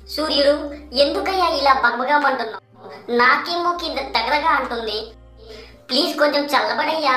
సూర్యుడు ఎందుకయ్యా ఇలా బగబగమంటున్నావు నాకేమో కింద దగ్గరగా అంటుంది ప్లీజ్ కొంచెం చల్లబడయ్యా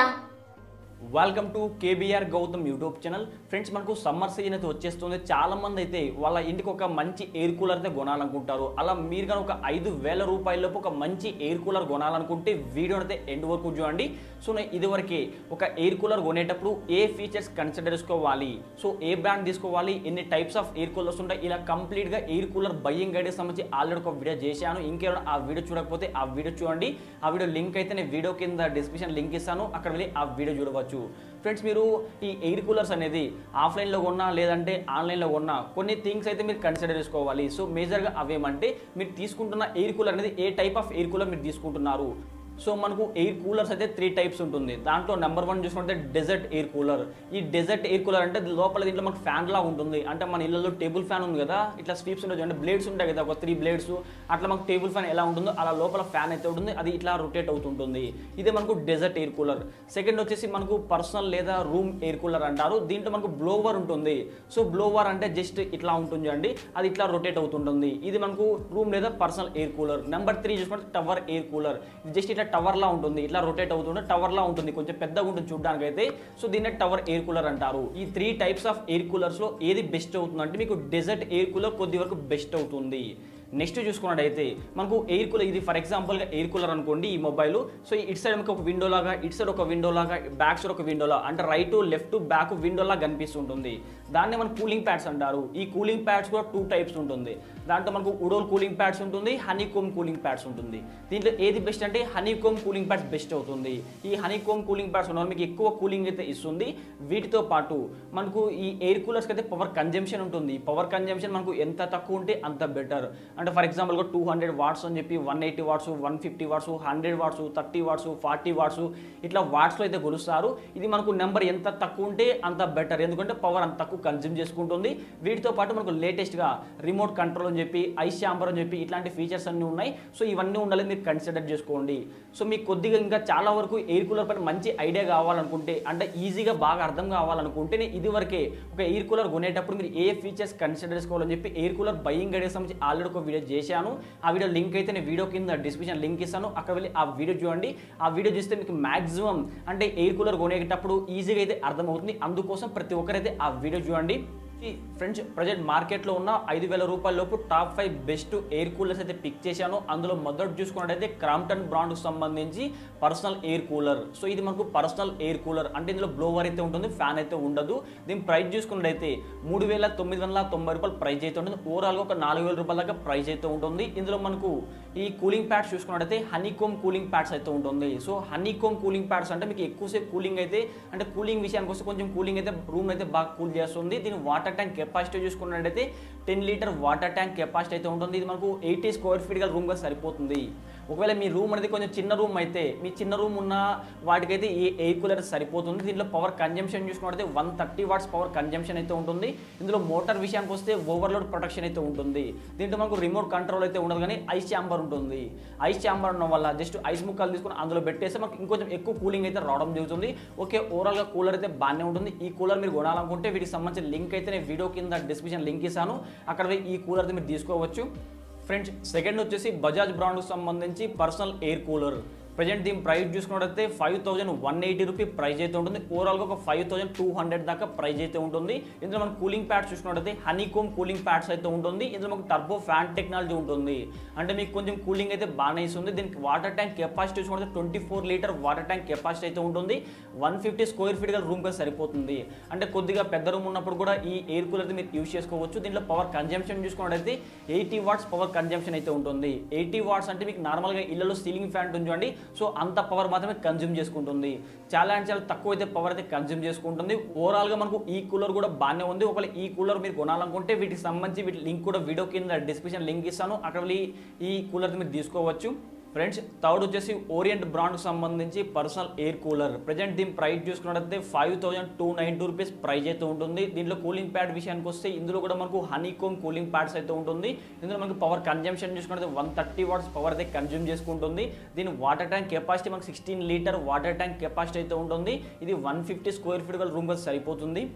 welcome to KBR Gautam YouTube channel friends మనకు సమ్మర్ సీజన్ అయితే వచ్చేస్తుంది చాలా మంది అయితే వాళ్ళ ఇంటికి ఒక మంచి ఎయిర్ కూలర్ అయితే కొనాలనుకుంటారు అలా మీరు కానీ ఒక ఐదు వేల రూపాయలలోపు ఒక మంచి ఎయిర్ కూలర్ కొనాలనుకుంటే వీడియో అయితే ఎండ్ వరకు చూడండి సో నేను ఇదివరకే ఒక ఎయిర్ కూలర్ కొనేటప్పుడు ఏ ఫీచర్స్ కన్సిడర్ చేసుకోవాలి సో ఏ బ్రాండ్ తీసుకోవాలి ఎన్ని టైప్స్ ఆఫ్ ఎయిర్ కూలర్స్ ఉంటాయి ఇలా కంప్లీట్గా ఎయిర్ కూలర్ బయ్యింగ్ గైడెస్ సంబంధించి ఆల్రెడీ ఒక వీడియో చేశాను ఇంకేమైనా ఆ వీడియో చూడకపోతే ఆ వీడియో చూడండి ఆ వీడియో లింక్ అయితే నేను వీడియో కింద డిస్క్రిప్షన్ లింక్ ఇస్తాను అక్కడ వెళ్ళి ఆ వీడియో చూడవచ్చు ఫ్రెండ్స్ మీరు ఈ ఎయిర్ కూలర్స్ అనేది ఆఫ్లైన్లో కొన్నా లేదంటే ఆన్లైన్లో కొన్నా కొన్ని థింగ్స్ అయితే మీరు కన్సిడర్ చేసుకోవాలి సో మేజర్గా అవేమంటే మీరు తీసుకుంటున్న ఎయిర్ కూలర్ అనేది ఏ టైప్ ఆఫ్ ఎయిర్ కూలర్ మీరు తీసుకుంటున్నారు సో మనకు ఎయిర్ కూలర్స్ అయితే త్రీ టైప్స్ ఉంటుంది దాంట్లో నెంబర్ వన్ చూసుకుంటే డెజర్ట్ ఎయిర్ కూలర్ ఈ డెజర్ట్ ఎయిర్ కూలర్ అంటే లోపల దీంట్లో మనకు ఫ్యాన్ లా ఉంటుంది అంటే మన ఇళ్ళలో టేబుల్ ఫ్యాన్ ఉంది కదా ఇట్లా స్వీప్స్ ఉంటుంది అంటే బ్లేడ్స్ ఉంటాయి కదా ఒక త్రీ బ్లేడ్స్ అట్లా మనకు టేబుల్ ఫ్యాన్ ఎలా ఉంటుందో అలా లోపల ఫ్యాన్ అయితే ఉంటుంది అది ఇట్లా రొటేట్ అవుతుంటుంది ఇదే మనకు డెజర్ట్ ఎయిర్ కూలర్ సెకండ్ వచ్చేసి మనకు పర్సనల్ లేదా రూమ్ ఎయిర్ కూలర్ అంటారు దీంట్లో మనకు బ్లోవర్ ఉంటుంది సో బ్లోవర్ అంటే జస్ట్ ఇట్లా ఉంటుంది అండి అది ఇట్లా రొటేట్ అవుతుంటుంది ఇది మనకు రూమ్ లేదా personal air cooler number three చూసుకుంటే టవర్ ఎయిర్ కూలర్ జస్ట్ ఇట్లా టవర్ లా ఉంటుంది ఇట్లా రొటేట్ అవుతుంటే టవర్ లా ఉంటుంది కొంచెం పెద్దగా ఉంటుంది చూడడానికి అయితే సో దీన్ని టవర్ ఎయిర్ కూలర్ అంటారు ఈ three types of air coolers లో ఏది బెస్ట్ అవుతుంది అంటే మీకు డెజర్ట్ ఎయిర్ కూలర్ కొద్ది వరకు బెస్ట్ అవుతుంది నెక్స్ట్ చూసుకున్నట్టయితే మనకు ఎయిర్ కూలర్ ఇది ఫర్ ఎగ్జాంపుల్గా ఎయిర్ కూలర్ అనుకోండి ఈ మొబైల్ సో ఇటు సైడ్ మనకు ఒక విండో లాగా ఇటు సైడ్ ఒక విండో లాగా బ్యాక్ సైడ్ ఒక విండో లాగా అంటే రైట్ లెఫ్ట్ బ్యాక్ విండో లాగా కనిపిస్తుంటుంది దాన్ని మనం కూలింగ్ ప్యాడ్స్ అంటారు ఈ కూలింగ్ ప్యాడ్స్ కూడా టూ టైప్స్ ఉంటుంది దాంట్లో మనకు ఉడోల్ కూలింగ్ ప్యాడ్స్ ఉంటుంది హనీ కోమ్ కూలింగ్ ప్యాడ్స్ ఉంటుంది దీంట్లో ఏది బెస్ట్ అంటే honeycomb cooling pads best అవుతుంది ఈ హనీ కోమ్ కూలింగ్ ప్యాడ్స్ ఉన్న మీకు ఎక్కువ కూలింగ్ అయితే ఇస్తుంది వీటితో పాటు మనకు ఈ ఎయిర్ కూలర్స్కి అయితే పవర్ కన్జంప్షన్ ఉంటుంది పవర్ కన్జంప్షన్ మనకు ఎంత తక్కువ ఉంటే అంత బెటర్ అంటే ఫర్ ఎగ్జాంపుల్గా టూ హండ్రెడ్ వాట్స్ అని చెప్పి one eighty watts one fifty watts hundred watts thirty watts forty watts ఇట్లా వాట్స్లో అయితే కొలుస్తారు ఇది మనకు నెంబర్ ఎంత తక్కువ ఉంటే అంత బెటర్ ఎందుకంటే పవర్ అంత తక్కువ కన్జ్యూమ్ చేసుకుంటుంది వీటితో పాటు మనకు లేటెస్ట్గా రిమోట్ కంట్రోల్ అని చెప్పి ఐస్ ఛాంబర్ అని చెప్పి ఇట్లాంటి ఫీచర్స్ అన్నీ ఉన్నాయి సో ఇవన్నీ ఉండాలని మీరు కన్సిడర్ చేసుకోండి సో మీకు కొద్దిగా ఇంకా చాలా వరకు ఎయిర్ కూలర్ పైన మంచి ఐడియా కావాలనుకుంటే అంటే ఈజీగా బాగా అర్థం కావాలనుకుంటే నేను ఇదివరకే ఒక ఎయిర్ కూలర్ కొనేటప్పుడు మీరు ఏ ఫీచర్స్ కన్సిడర్ చేసుకోవాలని చెప్పి ఎయిర్ కూలర్ బయింగ్ గైడెస్ సంబంధించి ఆల్రెడీ ఒక వీడియో చేశాను ఆ వీడియో లింక్ అయితే నేను వీడియో కింద డిస్క్రిప్షన్ లింక్ ఇస్తాను అక్కడ వెళ్ళి ఆ వీడియో చూడండి ఆ వీడియో చూస్తే మీకు మాక్సిమం అంటే ఎయిర్ కూలర్ కొనేటప్పుడు ఈజీగా అయితే అర్థమవుతుంది అందుకోసం ప్రతి ఒక్కరైతే ఆ వీడియో చూడండి ఫ్రెండ్స్ ప్రజెంట్ మార్కెట్లో ఉన్న ఐదు వేల రూపాయల లోపు top five best air coolers అయితే పిక్ చేశాను అందులో మొదటి చూసుకున్నట్టయితే క్రాంప్టన్ బ్రాండ్కి సంబంధించి పర్సనల్ ఎయిర్ కూలర్ సో ఇది మనకు పర్సనల్ ఎయిర్ కూలర్ అంటే ఇందులో బ్లోవర్ అయితే ఉంటుంది ఫ్యాన్ అయితే ఉండదు దీని ప్రైస్ చూసుకున్నట్టయితే మూడు వేల తొమ్మిది వందల తొంభై రూపాయలు ప్రైస్ అయితే ఉంటుంది ఓవరాల్గా ఒక నాలుగు వేల రూపాయల దాకా ప్రైస్ అయితే ఉంటుంది ఇందులో మనకు ఈ కూలింగ్ ప్యాడ్స్ చూసుకున్నట్టయితే హనీకోమ్ కూలింగ్ ప్యాడ్స్ అయితే ఉంటుంది సో హనీకోమ్ కూలింగ్ ప్యాడ్స్ అంటే మీకు ఎక్కువసేపు కూలింగ్ అయితే అంటే కూలింగ్ విషయానికి వస్తే కొంచెం కూలింగ్ అయితే రూమ్ అయితే బాగా కూల్ చేస్తుంది దీని వాటర్ ట్యాంక్ కెపాసిటీ చూసుకున్నట్టయితే ten litre water tank capacity అయితే ఉంటుంది ఇది మనకు ఎయిటీ స్క్వేర్ ఫీట్ గల రూమ్గా సరిపోతుంది ఒకవేళ మీ రూమ్ అనేది కొంచెం చిన్న రూమ్ అయితే మీ చిన్న రూమ్ ఉన్న వాటికైతే ఈ ఎయిర్ కూలర్ సరిపోతుంది దీంట్లో పవర్ కన్జంప్షన్ చూసుకున్నట్టయితే one thirty watts power consumption అయితే ఉంటుంది ఇందులో మోటార్ విషయానికి వస్తే ఓవర్లోడ్ ప్రొటెక్షన్ అయితే ఉంటుంది దీంట్లో మనకు రిమోట్ కంట్రోల్ అయితే ఉండదు కానీ ఐస్ ఛాంబర్ ఉంటుంది ఐస్ ఛాంబర్ ఉండడం వల్ల జస్ట్ ఐస్ ముక్కలు తీసుకుని అందులో పెట్టేస్తే మనకు ఇంకొంచెం ఎక్కువ కూలింగ్ అయితే రావడం జరుగుతుంది ఓకే ఓవరాల్గా కూలర్ అయితే బాగానే ఉంటుంది ఈ కూలర్ మీరు కొనాలనుకుంటే వీటికి సంబంధించిన లింక్ అయితే నేను వీడియో కింద డిస్క్రిప్షన్ లింక్ ఇస్తాను అక్కడ పోయి ఈ కూలర్ అయితే మీరు తీసుకోవచ్చు ఫ్రెండ్స్ సెకండ్ వచ్చేసి బజాజ్ బ్రాండ్కి సంబంధించి పర్సనల్ ఎయిర్ కూలర్ ప్రజెంట్ దీని ప్రైస్ చూసుకున్నట్టయితే five thousand one eighty rupee price అయితే ఉంటుంది ఓవరాల్గా ఒక ఫైవ్ థౌసండ్ టూ హండ్రెడ్ దాకా ప్రైస్ అయితే ఉంటుంది ఇందులో మనకు కూలింగ్ ప్యాడ్స్ చూసుకున్నట్టయితే హనీకోమ్ కూలింగ్ ప్యాడ్స్ అయితే ఉంటుంది ఇందులో మనకు టర్బో ఫ్యాన్ టెక్నాలజీ ఉంటుంది అంటే మీకు కొంచెం కూలింగ్ అయితే బాగానే ఇస్తుంది దీనికి వాటర్ ట్యాంక్ కెపాసిటీ చూసుకుంటే twenty four litre water tank capacity అయితే ఉంటుంది వన్ ఫిఫ్టీ స్క్వేర్ ఫీట్ గల రూమ్గా సరిపోతుంది అంటే కొద్దిగా పెద్ద రూమ్ ఉన్నప్పుడు కూడా ఈ ఎయిర్ కూలర్ అయితే మీరు యూస్ చేసుకోవచ్చు దీంట్లో పవర్ కన్జంప్షన్ చూసుకున్నట్టయితే ఎయిటీ వాట్స్ పవర్ కన్జంప్షన్ అయితే ఉంటుంది ఎయిటీ వాట్స్ అంటే మీకు నార్మల్గా ఇళ్లలో సీలింగ్ ఫ్యాన్ ఉంచండి సో అంత పవర్ మాత్రమే కన్జ్యూమ్ చేసుకుంటుంది చాలా అంటే చాలా తక్కువ అయితే పవర్ అయితే కన్జ్యూమ్ చేసుకుంటుంది ఓవరాల్గా మనకు ఈ కూలర్ కూడా బాగానే ఉంది ఒకవేళ ఈ కూలర్ మీరు కొనాలనుకుంటే వీటికి సంబంధించి వీటి లింక్ కూడా వీడియో కింద డిస్క్రిప్షన్ లింక్ ఇస్తాను అక్కడ వెళ్ళి ఈ కూలర్ మీరు తీసుకోవచ్చు ఫ్రెండ్స్ థర్డ్ వచ్చేసి ఓరియంట్ బ్రాండ్కి సంబంధించి పర్సనల్ ఎయిర్ కూలర్ ప్రజెంట్ దీని ప్రైస్ చూసుకున్నట్టయితే five thousand two ninety rupees price అయితే ఉంటుంది దీంట్లో కూలింగ్ ప్యాడ్ విషయానికి వస్తే ఇందులో కూడా మనకు హనీకోమ్ కూలింగ్ ప్యాడ్స్ అయితే ఉంటుంది ఇందులో మనకు పవర్ కన్జంప్షన్ చూసుకుంటే వన్ థర్టీ వాట్స్ పవర్ అయితే కన్జ్యూమ్ చేసుకుంటుంది దీని వాటర్ ట్యాంక్ కెపాసిటీ మనకు sixteen litre water tank capacity అయితే ఉంటుంది ఇది వన్ ఫిఫ్టీ స్క్వేర్ ఫీట్ గల రూమ్ సరిపోతుంది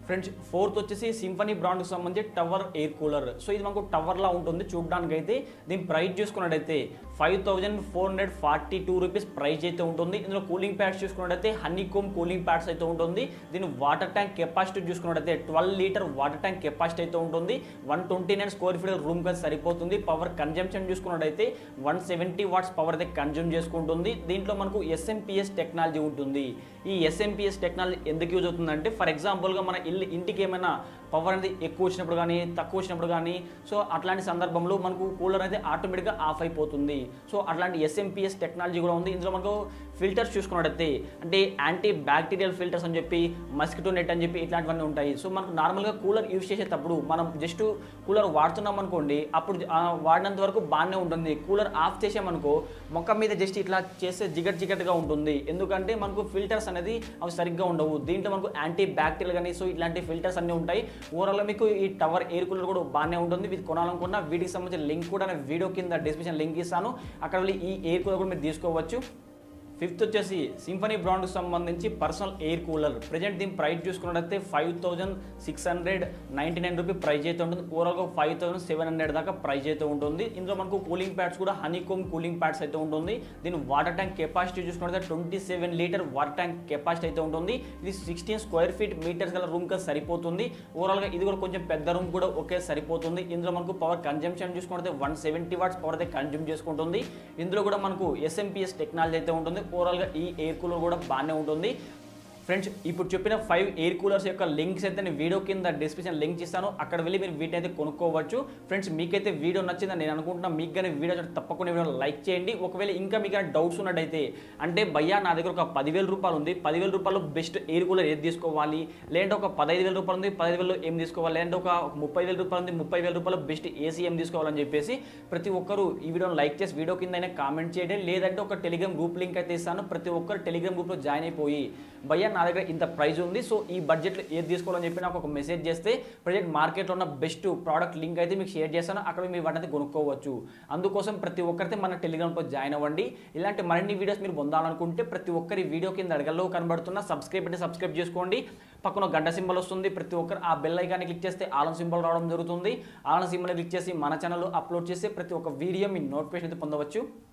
ఫ్రెండ్స్ ఫోర్త్ వచ్చేసి సింఫనీ బ్రాండ్కి సంబంధించి టవర్ ఎయిర్ కూలర్ సో ఇది మనకు టవర్లా ఉంటుంది చూడడానికి అయితే దీని ప్రైస్ చూసుకున్నట్టయితే five thousand four hundred forty two rupees price అయితే ఉంటుంది ఇందులో కూలింగ్ ప్యాడ్స్ చూసుకున్నట్టయితే హనీకోమ్ కూలింగ్ ప్యాడ్స్ అయితే ఉంటుంది దీని వాటర్ ట్యాంక్ కెపాసిటీ చూసుకున్నట్టయితే twelve litre water tank capacity అయితే ఉంటుంది one twenty nine square feet room కి సరిపోతుంది పవర్ కన్జంప్షన్ చూసుకున్నట్టయితే వన్ సెవెంటీ వాట్స్ పవర్ అయితే కన్జ్యూమ్ చేసుకుంటుంది దీంట్లో మనకు ఎస్ఎంపిఎస్ టెక్నాలజీ ఉంటుంది ఈ ఎస్ఎంపిఎస్ టెక్నాలజీ ఎందుకు యూజ్ అవుతుందంటే ఫర్ ఎగ్జాంపుల్గా మన ఇల్లు ఇంటికి ఏమైనా పవర్ అనేది ఎక్కువ వచ్చినప్పుడు కానీ తక్కువ వచ్చినప్పుడు కానీ సో అట్లాంటి సందర్భంలో మనకు కూలర్ అయితే ఆటోమేటిక్గా ఆఫ్ అయిపోతుంది సో అట్లాంటి ఎస్ఎంపిఎస్ టెక్నాలజీ కూడా ఉంది ఇందులో మనకు ఫిల్టర్స్ చూసుకున్నట్టయితే అంటే యాంటీ బ్యాక్టీరియల్ ఫిల్టర్స్ అని చెప్పి మస్కిటో నెట్ అని చెప్పి ఇట్లాంటివన్నీ ఉంటాయి సో మనకు నార్మల్గా కూలర్ యూజ్ చేసేటప్పుడు మనం జస్ట్ కూలర్ వాడుతున్నాం అనుకోండి అప్పుడు ఆ వాడినంత వరకు బాగానే ఉంటుంది కూలర్ ఆఫ్ చేసామనుకో మొక్క మీద జస్ట్ ఇట్లా చేస్తే జిగట్ జిగట్గా ఉంటుంది ఎందుకంటే మనకు ఫిల్టర్స్ అనేది అవి సరిగ్గా ఉండవు దీంట్లో మనకు యాంటీ బ్యాక్టీరియల్ కానీ సో ఇట్లాంటి ఫిల్టర్స్ అన్నీ ఉంటాయి ఓవరాల్గా మీకు ఈ టవర్ ఎయిర్ కూలర్ కూడా బాగానే ఉంటుంది ఇది కొనాలనుకున్న వీటికి సంబంధించిన లింక్ కూడా నేను వీడియో కింద డిస్క్రిప్షన్ లింక్ ఇస్తాను అక్కడ వెళ్ళి ఈ ఎయిర్ కూలర్ కూడా మీరు తీసుకోవచ్చు ఫిఫ్త్ వచ్చేసి సింఫనీ బ్రాండ్కి సంబంధించి పర్సనల్ ఎయిర్ కూలర్ ప్రజెంట్ దీని ప్రైస్ చూసుకున్నట్టయితే five thousand six hundred ninety nine rupee price అయితే ఉంటుంది ఓవరాల్గా ఫైవ్ థౌసండ్ సెవెన్ హండ్రెడ్ దాకా ప్రైస్ అయితే ఉంటుంది ఇందులో మనకు కూలింగ్ ప్యాడ్స్ కూడా హనీకోమ్ కూలింగ్ ప్యాడ్స్ అయితే ఉంటుంది దీని వాటర్ ట్యాంక్ కెపాసిటీ చూసుకున్నట్లయితే twenty seven litre water tank capacity అయితే ఉంటుంది ఇది సిక్స్టీన్ స్క్వేర్ ఫీట్ మీటర్స్ గల రూమ్ గా సరిపోతుంది ఓవరాల్గా ఇది కూడా కొంచెం పెద్ద రూమ్ కూడా ఒకే సరిపోతుంది ఇందులో మనకు పవర్ కన్జంప్షన్ చూసుకుంటే వన్ సెవెంటీ వాట్స్ పవర్ అయితే కన్జ్యూమ్ చేసుకుంటుంది ఇందులో కూడా మనకు ఎస్ఎంపిఎస్ టెక్నాలజీ అయితే ఉంటుంది ఓవరాల్గా ఈ ఎయిర్ కూలర్ కూడా బాగానే ఉంటుంది ఫ్రెండ్స్ ఇప్పుడు చెప్పిన ఫైవ్ ఎయిర్ కూలర్స్ యొక్క లింక్స్ అయితే నేను వీడియో కింద డిస్క్రిప్షన్ లింక్ ఇస్తాను అక్కడ వెళ్ళి మీరు వీటిని అయితే కొనుక్కోవచ్చు ఫ్రెండ్స్ మీకైతే వీడియో నచ్చిందని నేను అనుకుంటున్నా మీకు కానీ వీడియో నచ్చితే తప్పకుండా వీడియో లైక్ చేయండి ఒకవేళ ఇంకా మీకు డౌట్స్ ఉన్నట్టయితే అంటే భయ్యా నా దగ్గర ఒక పదివేల రూపాయలు ఉంది పదివేల రూపాయలు బెస్ట్ ఎయిర్ కూలర్ ఏది తీసుకోవాలి లేదంటే ఒక పదహైదు వేల రూపాయలు ఉంది పదహైదు వేలు ఏం తీసుకోవాలి లేదంటే ఒక ముప్పై వేల రూపాయలు ఉంది ముప్పై వేల రూపాయలు బెస్ట్ ఏసీ ఏం తీసుకోవాలని చెప్పేసి ప్రతి ఒక్కరు ఈ వీడియోని లైక్ చేసి వీడియో కింద అయినా కామెంట్ చేయండి లేదంటే ఒక టెలిగ్రామ్ గ్రూప్ లింక్ అయితే ఇస్తాను ప్రతి ఒక్కరు టెలిగ్రామ్ గ్రూప్లో జాయిన్ అయిపోయి భయ్యా నా దగ్గర ఇంత ప్రైస్ ఉంది సో ఈ బడ్జెట్లో ఏది తీసుకోవాలని చెప్పి నాకు ఒక మెసేజ్ చేస్తే ప్రజెంట్ మార్కెట్లో ఉన్న బెస్ట్ ప్రోడక్ట్ లింక్ అయితే మీకు షేర్ చేస్తాను అక్కడ మీరు వాటిని కొనుక్కోవచ్చు అందుకోసం ప్రతి ఒక్కరితే మన టెలిగ్రామ్లో జాయిన్ అవ్వండి ఇలాంటి మరిన్ని వీడియోస్ మీరు పొందాలనుకుంటే ప్రతి ఒక్కరి వీడియో కింద అడగల్లో కనబడుతున్న సబ్స్క్రైబ్ అంటే సబ్స్క్రైబ్ చేసుకోండి పక్కన గంట సింబల్ వస్తుంది ప్రతి ఒక్కరు ఆ బెల్ ఐకాన్ని క్లిక్ చేస్తే ఆలన్ సింబల్ రావడం జరుగుతుంది ఆలన్ సింబల్ క్లిక్ చేసి మన ఛానల్ అప్లోడ్ చేసి ప్రతి ఒక్క వీడియో మీ నోటిఫికేషన్ అయితే పొందవచ్చు